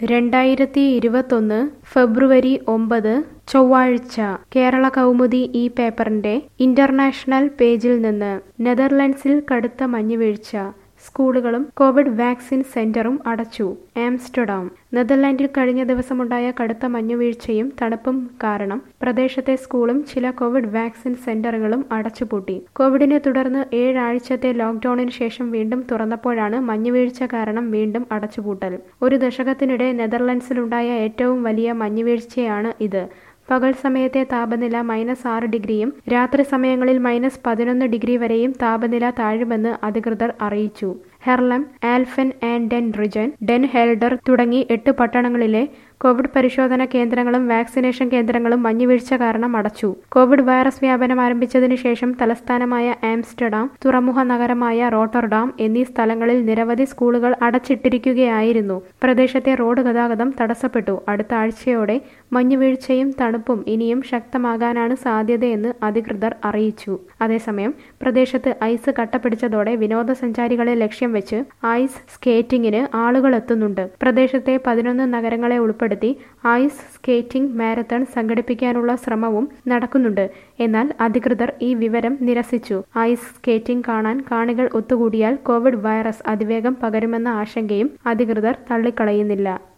രണ്ടായിരത്തി ഇരുപത്തൊന്ന് ഫെബ്രുവരി ഒമ്പത് ചൊവ്വാഴ്ച കേരള കൗമുദി ഈ പേപ്പറിന്റെ ഇന്റർനാഷണൽ പേജിൽ നിന്ന് നെതർലൻഡ്സിൽ കടുത്ത മഞ്ഞുവീഴ്ച സ്കൂളുകളും കോവിഡ് വാക്സിൻ സെന്ററും അടച്ചു ആംസ്റ്റർഡാം നെതർലാൻഡിൽ കഴിഞ്ഞ ദിവസമുണ്ടായ കടുത്ത മഞ്ഞുവീഴ്ചയും തണുപ്പും കാരണം പ്രദേശത്തെ സ്കൂളും ചില കോവിഡ് വാക്സിൻ സെന്ററുകളും അടച്ചുപൂട്ടി കോവിഡിനെ തുടർന്ന് ഏഴാഴ്ചത്തെ ലോക്ഡൌണിന് ശേഷം വീണ്ടും തുറന്നപ്പോഴാണ് മഞ്ഞുവീഴ്ച കാരണം വീണ്ടും അടച്ചുപൂട്ടൽ ഒരു ദശകത്തിനിടെ നെതർലൻഡ്സിലുണ്ടായ ഏറ്റവും വലിയ മഞ്ഞുവീഴ്ചയാണ് ഇത് പകൽ സമയത്തെ താപനില മൈനസ് ആറ് ഡിഗ്രിയും രാത്രി സമയങ്ങളിൽ മൈനസ് പതിനൊന്ന് ഡിഗ്രി വരെയും താപനില താഴുമെന്ന് അധികൃതർ അറിയിച്ചു Haarlem Alphen aan den Rijn Den Helder തുടങ്ങി എട്ട് പട്ടണങ്ങളിലെ കോവിഡ് പരിശോധന കേന്ദ്രങ്ങളും വാക്സിനേഷൻ കേന്ദ്രങ്ങളും മഞ്ഞുവീഴ്ച കാരണം അടച്ചു കോവിഡ് വൈറസ് വ്യാപനം ആരംഭിച്ചതിനു ശേഷം തലസ്ഥാനമായ ആംസ്റ്റർഡാം തുറമുഖ നഗരമായ റോട്ടർഡാം എന്നീ സ്ഥലങ്ങളിൽ നിരവധി സ്കൂളുകൾ അടച്ചിട്ടിരിക്കുകയായിരുന്നു പ്രദേശത്തെ റോഡ് ഗതാഗതം തടസ്സപ്പെട്ടു അടുത്ത ആഴ്ചയോടെ മഞ്ഞുവീഴ്ചയും തണുപ്പും ഇനിയും ശക്തമാകാനാണ് സാധ്യതയെന്ന് അധികൃതർ അറിയിച്ചു അതേസമയം പ്രദേശത്ത് ഐസ് കട്ടപിടിച്ചതോടെ വിനോദസഞ്ചാരികളെ ലക്ഷ്യം വെച്ച് ഐസ് സ്കേറ്റിംഗിന് ആളുകൾ എത്തുന്നുണ്ട് പ്രദേശത്തെ പതിനൊന്ന് നഗരങ്ങളെ ഉൾപ്പെടുത്തി ഐസ് സ്കേറ്റിംഗ് മാരത്തൺ സംഘടിപ്പിക്കാനുള്ള ശ്രമവും നടക്കുന്നുണ്ട് എന്നാൽ അധികൃതർ ഈ വിവരം നിരസിച്ചു ഐസ് സ്കേറ്റിംഗ് കാണാൻ കാണികൾ ഒത്തുകൂടിയാൽ കോവിഡ് വൈറസ് അതിവേഗം പകരുമെന്ന ആശങ്കയും അധികൃതർ തള്ളിക്കളയുന്നില്ല